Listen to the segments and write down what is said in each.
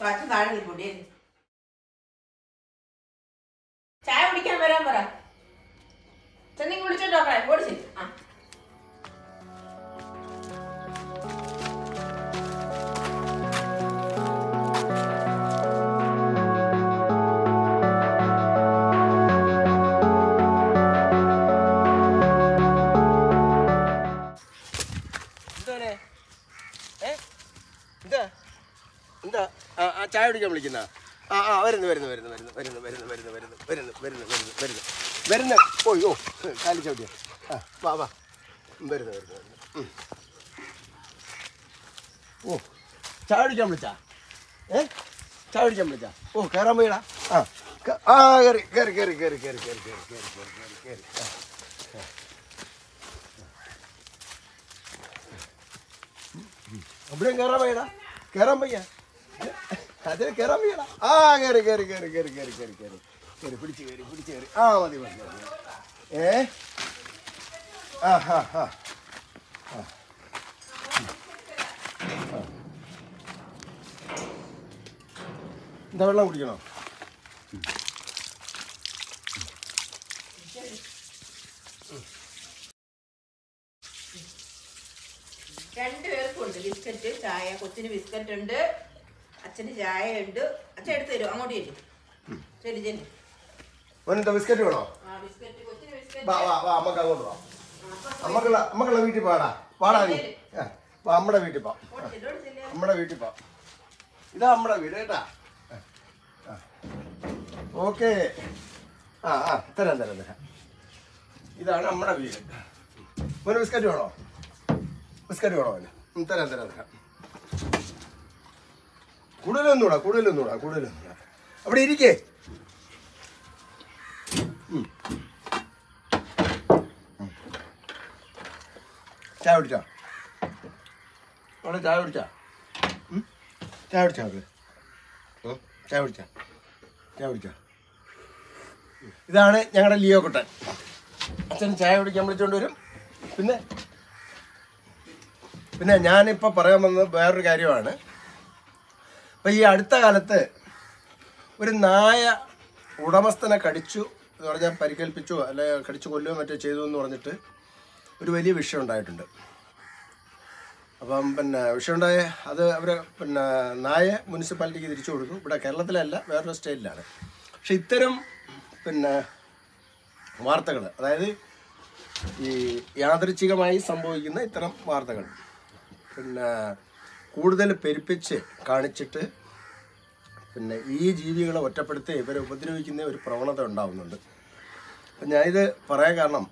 അച്ഛൻ താഴെ നിൽക്കൂടി ചായ കുടിക്കാൻ വരാൻ പറ ചെന്നെങ്കിൽ വിളിച്ചോട്ടോ ഓടിച്ചു ആ എന്താണ് ഏ എന്താ എന്താ ആ ആ ചായ കുടിക്കാൻ വിളിക്കുന്ന ആ ആ വരുന്നു വരുന്നു വരുന്നു വരുന്നു വരുന്നു വരുന്നു വരുന്നു വരുന്നു വരുന്നു വരുന്നു വരുന്നു വരുന്നു വരുന്നു ഓയ്യോ കാലി ചവിട്ടിയ ആ വാ വാ വരുന്നു വരുന്നു വരുന്നു ഉം. ഓ ചായ കുടിക്കാൻ വിളിച്ചാ ഏ ചായ കുടിക്കാൻ വിളിച്ചാ ഓ കയറാൻ പോയിടാ ആ ക- ആ കയറി കയറി കയറി കയറി കയറി കയറി കയറി കയറി കയറി കയറി കയറി ആ അവിടെയും കയറാൻ വയ്യടാ കയറാൻ വയ്യ അതിന് കയറാൻ വയ്യടാ ആ കയറി കയറി കയറി കയറി കയറി കയറി കയറി കയറി പിടിച്ച് കയറി പിടിച്ച് കയറി ആ മതി മതി മതി ഏ ആ ഹാ ഹാ എന്താ വെള്ളം കുടിക്കണോ രണ്ടു പേർക്കും ഉണ്ട് ബിസ്ക്കറ്റ് ചായ കൊച്ചിന് ബിസ്ക്കറ്റ് ഉണ്ട് അച്ഛന് ചായ ഉണ്ട് അച്ഛൻ എടുത്തു തരും അങ്ങോട്ട് ചെല്ലും ശരി ചെല്ലു മോനെന്താ ബിസ്ക്കറ്റ് വേണോ ആ ബിസ്ക്കറ്റ് കൊച്ചിന് വാ ബിസ്ക്കറ്റ് വാ വാ അമ്മക്ക് അങ്ങോട്ട് വാ അമ്മക്കുള്ള അമ്മക്കുള്ള വീട്ടിൽ പാടാ പാടാ നീ ആ, വാ അമ്മടെ വീട്ടിൽ പോ നമ്മുടെ വീട്ടിൽ പോ ഇതാ നമ്മുടെ വീട് കേട്ടാ ഓക്കെ ആ ആ തരാം തരാം തരാം ഇതാണ് നമ്മുടെ വീട് ഒരു ബിസ്ക്കറ്റ് വേണോ ബിസ്ക്കറ്റ് വേണോ അവന് ഉം, തരാം തരാം തരാം കൂടുതലൊന്നുകൂടാ കൂടുതലൊന്നുകൂടാ കൂടുതലൊന്നുകൂടാ അവിടെ ഇരിക്കേ ചായ കുടിച്ചോ അവിടെ ചായ കുടിച്ചാ ഉം? ചായ കുടിച്ചാ അവര് ഉം? ചായ കുടിച്ചാ ചായ കുടിച്ചാ ഇതാണ് ഞങ്ങളുടെ ലിയോ കുട്ടൻ അച്ഛൻ ചായ കുടിക്കാൻ വിളിച്ചോണ്ട് വരും പിന്നെ പിന്നെ ഞാനിപ്പോൾ പറയാൻ വന്നത് വേറൊരു കാര്യമാണ് അപ്പം ഈ അടുത്ത കാലത്ത് ഒരു നായ ഉടമസ്ഥനെ കടിച്ചു എന്ന് പറഞ്ഞാൽ പരിക്കേൽപ്പിച്ചോ അല്ലെ കടിച്ചു കൊല്ലുകയോ മറ്റോ ചെയ്തു എന്ന് പറഞ്ഞിട്ട് ഒരു വലിയ വിഷയം ഉണ്ടായിട്ടുണ്ട് അപ്പം പിന്നെ വിഷയമുണ്ടായ അത് അവർ പിന്നെ നായ മുനിസിപ്പാലിറ്റിക്ക് തിരിച്ചു കൊടുക്കും ഇവിടെ കേരളത്തിലല്ല വേറൊരു സ്റ്റേറ്റിലാണ് പക്ഷെ ഇത്തരം പിന്നെ വാർത്തകൾ അതായത് ഈ യാദൃച്ഛികമായി സംഭവിക്കുന്ന ഇത്തരം വാർത്തകൾ പിന്നെ കൂടുതൽ പെരുപ്പിച്ച് കാണിച്ചിട്ട് പിന്നെ ഈ ജീവികളെ ഒറ്റപ്പെടുത്തി ഇവരെ ഉപദ്രവിക്കുന്ന ഒരു പ്രവണത ഉണ്ടാവുന്നുണ്ട് അപ്പം ഞാനിത് പറയാൻ കാരണം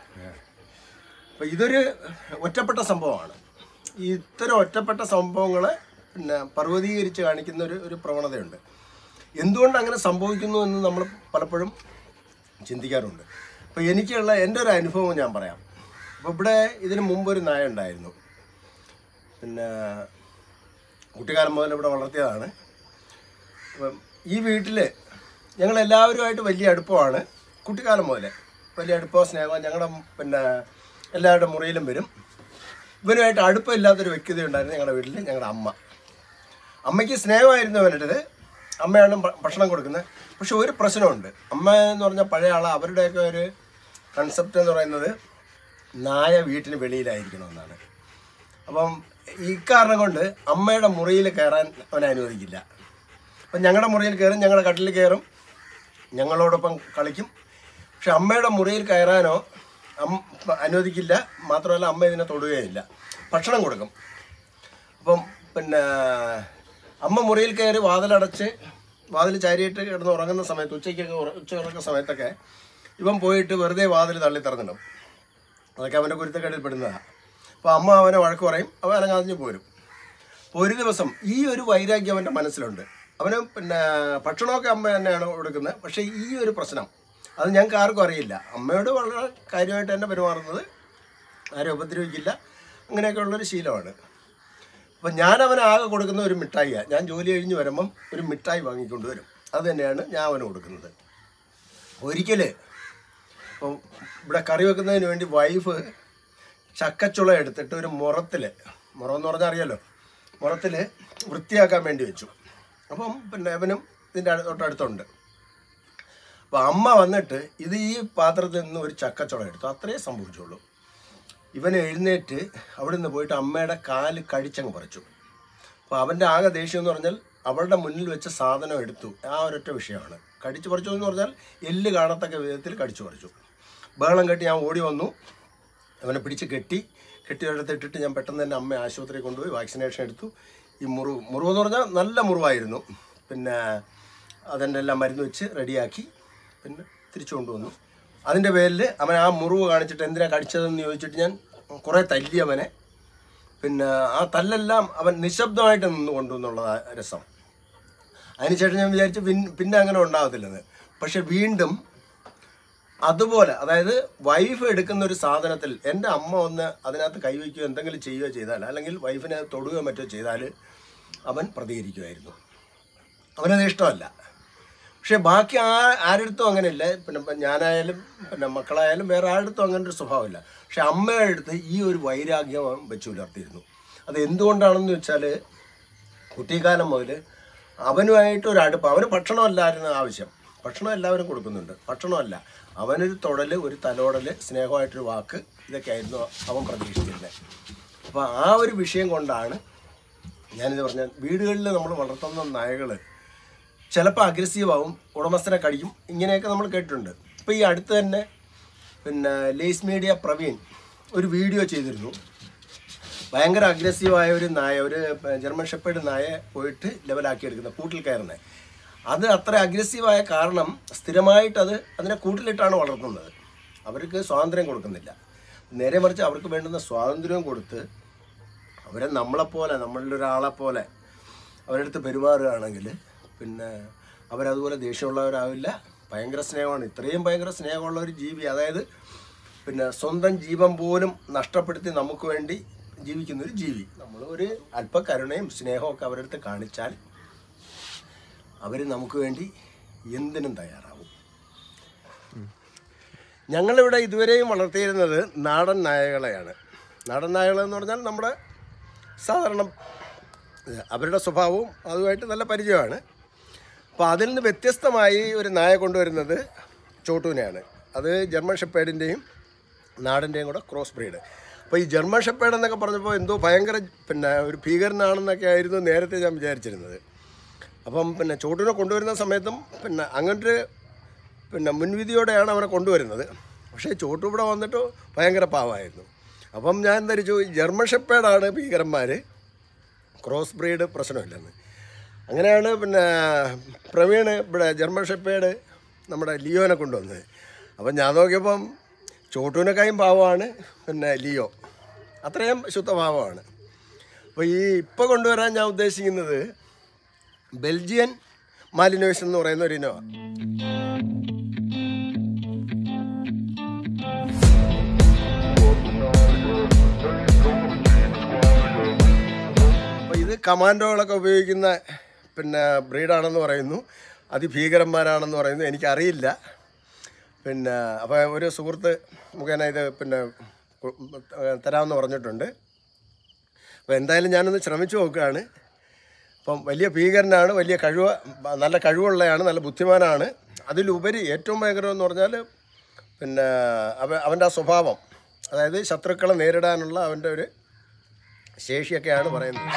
അപ്പം ഇതൊരു ഒറ്റപ്പെട്ട സംഭവമാണ് ഈ ഇത്തരം ഒറ്റപ്പെട്ട സംഭവങ്ങളെ പിന്നെ പർവ്വതീകരിച്ച് കാണിക്കുന്ന ഒരു ഒരു പ്രവണതയുണ്ട് എന്തുകൊണ്ട് അങ്ങനെ സംഭവിക്കുന്നു എന്ന് നമ്മൾ പലപ്പോഴും ചിന്തിക്കാറുണ്ട് അപ്പോൾ എനിക്കുള്ള എൻ്റെ ഒരു അനുഭവം ഞാൻ പറയാം അപ്പോൾ ഇവിടെ ഇതിന് മുമ്പ് ഒരു നായ ഉണ്ടായിരുന്നു പിന്നെ കുട്ടിക്കാലം മുതൽ ഇവിടെ വളർത്തിയതാണ് അപ്പം ഈ വീട്ടിൽ ഞങ്ങൾ എല്ലാവരുമായിട്ട് വലിയ അടുപ്പമാണ് കുട്ടിക്കാലം മുതൽ വലിയ അടുപ്പമോ സ്നേഹമോ ഞങ്ങളുടെ പിന്നെ എല്ലാവരുടെ മുറിയിലും വരും ഇവനുമായിട്ട് അടുപ്പമില്ലാത്തൊരു വ്യക്തി ഉണ്ടായിരുന്നു ഞങ്ങളുടെ വീട്ടിൽ ഞങ്ങളുടെ അമ്മ അമ്മയ്ക്ക് സ്നേഹമായിരുന്നു അവനുടേത് അമ്മയാണ് ഭ- ഭക്ഷണം കൊടുക്കുന്നത് പക്ഷെ ഒരു പ്രശ്നമുണ്ട് അമ്മ എന്ന് പറഞ്ഞാൽ പഴയ ആൾ അവരുടെയൊക്കെ ഒരു കൺസെപ്റ്റ് എന്ന് പറയുന്നത് നായ വീട്ടിന് വെളിയിലായിരിക്കണമെന്നാണ് അപ്പം ഇക്കാരണം കൊണ്ട് അമ്മയുടെ മുറിയിൽ കയറാൻ അവനെ അനുവദിക്കില്ല അപ്പം ഞങ്ങളുടെ മുറിയിൽ കയറും ഞങ്ങളുടെ കട്ടിൽ കയറും ഞങ്ങളോടൊപ്പം കളിക്കും പക്ഷെ അമ്മയുടെ മുറിയിൽ കയറാനോ അമ്മ അനുവദിക്കില്ല മാത്രമല്ല അമ്മ ഇതിനെ തൊടുകയില്ല ഭക്ഷണം കൊടുക്കും അപ്പം പിന്നെ അമ്മ മുറിയിൽ കയറി വാതിലടച്ച് വാതിൽ ചാരിയിട്ട് കിടന്ന് ഉറങ്ങുന്ന സമയത്ത് ഉച്ചയ്ക്കൊക്കെ ഉറ- ഉച്ച ഉറങ്ങുന്ന സമയത്തൊക്കെ ഇവൻ പോയിട്ട് വെറുതെ വാതിൽ തള്ളി തുറന്നിടും അതൊക്കെ അവൻ്റെ കുരുത്തക്കേടിൽ പെടുന്നതാണ് അപ്പോൾ അമ്മ അവനെ വഴക്ക് പറയും അവൻ അനങ്ങാതിഞ്ഞ് പോരും അപ്പോൾ ഒരു ദിവസം ഈ ഒരു വൈരാഗ്യം അവൻ്റെ മനസ്സിലുണ്ട് അവന് പിന്നെ ഭക്ഷണമൊക്കെ അമ്മ തന്നെയാണ് കൊടുക്കുന്നത് പക്ഷേ ഈ ഒരു പ്രശ്നം അത് ഞങ്ങൾക്ക് ആർക്കും അറിയില്ല അമ്മയോട് വളരെ കാര്യമായിട്ട് തന്നെ പെരുമാറുന്നത് ആരും ഉപദ്രവിക്കില്ല അങ്ങനെയൊക്കെ ഉള്ളൊരു ശീലമാണ് അപ്പം ഞാൻ അവന് ആകെ കൊടുക്കുന്ന ഒരു മിഠായിയാണ് ഞാൻ ജോലി കഴിഞ്ഞ് വരുമ്പം ഒരു മിഠായി വാങ്ങിക്കൊണ്ട് വരും അത് തന്നെയാണ് ഞാൻ അവന് കൊടുക്കുന്നത് ഒരിക്കൽ ഇപ്പം ഇവിടെ കറി വെക്കുന്നതിന് വേണ്ടി വൈഫ് ചക്കച്ചുള എടുത്തിട്ട് ഒരു മുറത്തിൽ മുറം എന്ന് പറഞ്ഞാൽ അറിയാലോ മുറത്തിൽ വൃത്തിയാക്കാൻ വേണ്ടി വെച്ചു അപ്പം പിന്നെ അവനും ഇതിൻ്റെ അടു- തൊട്ടടുത്തുണ്ട് അപ്പോൾ അമ്മ വന്നിട്ട് ഇത് ഈ പാത്രത്തിൽ നിന്ന് ഒരു ചക്കച്ചുള എടുത്തു അത്രേ സംഭവിച്ചുള്ളൂ ഇവൻ എഴുന്നേറ്റ് അവിടെ നിന്ന് പോയിട്ട് അമ്മയുടെ കാല് കടിച്ചങ്ങ് പറിച്ചു അപ്പോൾ അവൻ്റെ ആകെ ദേഷ്യം എന്ന് പറഞ്ഞാൽ അവളുടെ മുന്നിൽ വെച്ച സാധനം എടുത്തു ആ ഒരൊറ്റ വിഷയമാണ് കടിച്ചു പറിച്ചു എന്ന് പറഞ്ഞാൽ എല്ല് കാണത്തക്ക വിധത്തിൽ കടിച്ചു പറിച്ചു ബഹളം കെട്ടി ഞാൻ ഓടി വന്നു അവനെ പിടിച്ച് കെട്ടി കെട്ടിയെടുത്ത് ഇട്ടിട്ട് ഞാൻ പെട്ടെന്ന് തന്നെ അമ്മ ആശുപത്രിയിൽ കൊണ്ടുപോയി വാക്സിനേഷൻ എടുത്തു ഈ മുറിവ് മുറിവ് എന്ന് പറഞ്ഞാൽ നല്ല മുറിവായിരുന്നു പിന്നെ അതിൻ്റെ എല്ലാം മരുന്ന് വെച്ച് റെഡിയാക്കി പിന്നെ തിരിച്ചു കൊണ്ടുവന്നു അതിൻ്റെ പേരിൽ അവൻ ആ മുറിവ് കാണിച്ചിട്ട് എന്തിനാ കടിച്ചതെന്ന് ചോദിച്ചിട്ട് ഞാൻ കുറേ തല്ലി അവനെ പിന്നെ ആ തല്ലെല്ലാം അവൻ നിശബ്ദമായിട്ട് നിന്ന് കൊണ്ടുവന്നുള്ളതാ രസം അതിനുശേഷം ഞാൻ വിചാരിച്ചു പിൻ- പിന്നെ അങ്ങനെ ഉണ്ടാകത്തില്ലെന്ന് പക്ഷെ വീണ്ടും അതുപോലെ അതായത് വൈഫ് എടുക്കുന്ന ഒരു സാധനത്തിൽ എൻ്റെ അമ്മ ഒന്ന് അതിനകത്ത് കൈവയ്ക്കുകയോ എന്തെങ്കിലും ചെയ്യുകയോ ചെയ്താൽ അല്ലെങ്കിൽ വൈഫിനെ തൊടുകയോ മറ്റോ ചെയ്താൽ അവൻ പ്രതികരിക്കുമായിരുന്നു അവനത് ഇഷ്ടമല്ല പക്ഷെ ബാക്കി ആ ആരുടെടുത്തും അങ്ങനെയില്ല പിന്നെ ഇപ്പം ഞാനായാലും പിന്നെ മക്കളായാലും വേറെ ആരുടെടുത്തും അങ്ങനെ ഒരു സ്വഭാവമില്ല പക്ഷെ അമ്മയുടെ അടുത്ത് ഈ ഒരു വൈരാഗ്യം അവൻ വെച്ച് പുലർത്തിയിരുന്നു അത് എന്തുകൊണ്ടാണെന്ന് വെച്ചാൽ കുട്ടിക്കാലം മുതൽ അവനുമായിട്ട് ഒരു അടുപ്പ് അവന് ഭക്ഷണമല്ലായിരുന്നു ആവശ്യം ഭക്ഷണം എല്ലാവരും കൊടുക്കുന്നുണ്ട് ഭക്ഷണമല്ല അവനൊരു തൊടൽ ഒരു തലോടൽ സ്നേഹമായിട്ടൊരു വാക്ക് ഇതൊക്കെയായിരുന്നു അവൻ പ്രതീക്ഷിച്ചിരുന്നത് അപ്പോൾ ആ ഒരു വിഷയം കൊണ്ടാണ് ഞാനിത് പറഞ്ഞ വീടുകളിൽ നമ്മൾ വളർത്തുന്ന നായകൾ ചിലപ്പോൾ അഗ്രസീവ് ആവും ഉടമസ്ഥനെ കടിക്കും ഇങ്ങനെയൊക്കെ നമ്മൾ കേട്ടിട്ടുണ്ട് ഇപ്പോൾ ഈ അടുത്ത് തന്നെ പിന്നെ ലേസ് മീഡിയ പ്രവീൺ ഒരു വീഡിയോ ചെയ്തിരുന്നു ഭയങ്കര അഗ്രസീവായ ഒരു നായ ഒരു ജർമ്മൻ ഷെപ്പേഡ് നായ പോയിട്ട് ലെവലാക്കി എടുക്കുന്ന കൂട്ടിൽ കയറുന്നത് അത് അത്ര അഗ്രസീവായ കാരണം സ്ഥിരമായിട്ട് അത് അതിനെ കൂട്ടിലിട്ടാണ് വളർത്തുന്നത് അവർക്ക് സ്വാതന്ത്ര്യം കൊടുക്കുന്നില്ല നേരെ മറിച്ച് അവർക്ക് വേണ്ടുന്ന സ്വാതന്ത്ര്യവും കൊടുത്ത് അവരെ നമ്മളെപ്പോലെ നമ്മളിൽ ഒരാളെ പോലെ അവരുടെ അടുത്ത് പെരുമാറുകയാണെങ്കിൽ പിന്നെ അവരതുപോലെ ദേഷ്യമുള്ളവരാവില്ല ഭയങ്കര സ്നേഹമാണ് ഇത്രയും ഭയങ്കര സ്നേഹമുള്ള ഒരു ജീവി അതായത് പിന്നെ സ്വന്തം ജീവൻ പോലും നഷ്ടപ്പെടുത്തി നമുക്ക് വേണ്ടി ജീവിക്കുന്ന ഒരു ജീവി നമ്മൾ ഒരു അല്പ കരുണയും സ്നേഹവും ഒക്കെ അവരുടെ അടുത്ത് കാണിച്ചാൽ അവർ നമുക്ക് വേണ്ടി എന്തിനും തയ്യാറാവും ഞങ്ങളിവിടെ ഇതുവരെയും വളർത്തിയിരുന്നത് നാടൻ നായകളെയാണ് നാടൻ നായകൾ എന്ന് പറഞ്ഞാൽ നമ്മുടെ സാധാരണ ഇത് അവരുടെ സ്വഭാവവും അതുമായിട്ട് നല്ല പരിചയമാണ് അപ്പോൾ അതിൽ നിന്ന് വ്യത്യസ്തമായി ഒരു നായ കൊണ്ടുവരുന്നത് ചോട്ടൂനെയാണ് അത് ജർമ്മൻ ഷെപ്പേഡിൻ്റെയും നാടിൻ്റെയും കൂടെ ക്രോസ് ബ്രീഡ് അപ്പോൾ ഈ ജർമ്മൻ ഷെപ്പേഡ് എന്നൊക്കെ പറഞ്ഞപ്പോൾ എന്തോ ഭയങ്കര പിന്നെ ഒരു ഭീകരനാണെന്നൊക്കെ ആയിരുന്നു നേരത്തെ ഞാൻ വിചാരിച്ചിരുന്നത് അപ്പം പിന്നെ ചോട്ടൂനെ കൊണ്ടുവരുന്ന സമയത്തും പിന്നെ അങ്ങനൊരു പിന്നെ മുൻവിധിയോടെയാണ് അവനെ കൊണ്ടുവരുന്നത് പക്ഷേ ചോട്ടു ഇവിടെ വന്നിട്ട് ഭയങ്കര പാവമായിരുന്നു അപ്പം ഞാൻ ധരിച്ചു ഈ ജർമ്മൻ ഷെപ്പേഡാണ് ഭീകരന്മാർ ക്രോസ് ബ്രീഡ് പ്രശ്നമില്ലെന്ന് അങ്ങനെയാണ് പിന്നെ പ്രവീണ് ഇവിടെ ജർമ്മൻ ഷെപ്പേഡ് നമ്മുടെ ലിയോനെ കൊണ്ടുവന്നത് അപ്പം ഞാൻ നോക്കിയപ്പം ചോട്ടൂനക്കായും പാവമാണ് പിന്നെ ലിയോ അത്രയും ശുദ്ധഭാവമാണ് അപ്പോൾ ഈ ഇപ്പോൾ കൊണ്ടുവരാൻ ഞാൻ ഉദ്ദേശിക്കുന്നത് ബെൽജിയൻ മാലിനോയ്സ് എന്ന് പറയുന്ന ഒരു ഇനമാണ് അപ്പോൾ ഇത് കമാൻഡോകളൊക്കെ ഉപയോഗിക്കുന്ന പിന്നെ ബ്രീഡാണെന്ന് പറയുന്നു അതിഭീകരന്മാരാണെന്ന് പറയുന്നു എനിക്കറിയില്ല പിന്നെ അപ്പോൾ ഒരു സുഹൃത്ത് മുഖേന ഇത് പിന്നെ കു- തരാമെന്ന് പറഞ്ഞിട്ടുണ്ട് അപ്പോൾ എന്തായാലും ഞാനൊന്ന് ശ്രമിച്ചു നോക്കുകയാണ് അപ്പം വലിയ ഭീകരനാണ് വലിയ കഴിവ് നല്ല കഴിവുള്ളയാണ് നല്ല ബുദ്ധിമാനാണ് അതിലുപരി ഏറ്റവും ഭയങ്കരം എന്ന് പറഞ്ഞാൽ പിന്നെ അവ അവൻ്റെ ആ സ്വഭാവം അതായത് ശത്രുക്കളെ നേരിടാനുള്ള അവൻ്റെ ഒരു ശേഷിയൊക്കെയാണ് പറയുന്നത്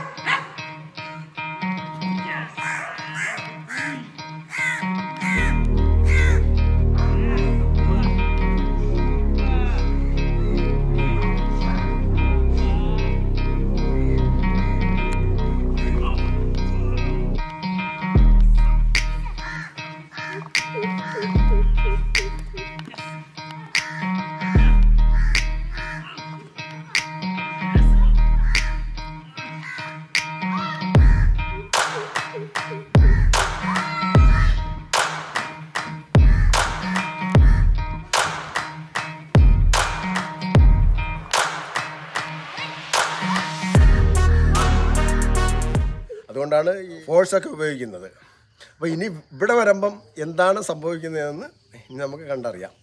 അതുകൊണ്ടാണ് ഈ ഫോഴ്സൊക്കെ ഉപയോഗിക്കുന്നത് അപ്പോൾ ഇനി ഇവിടെ വരുമ്പം എന്താണ് സംഭവിക്കുന്നതെന്ന് ഇനി നമുക്ക് കണ്ടറിയാം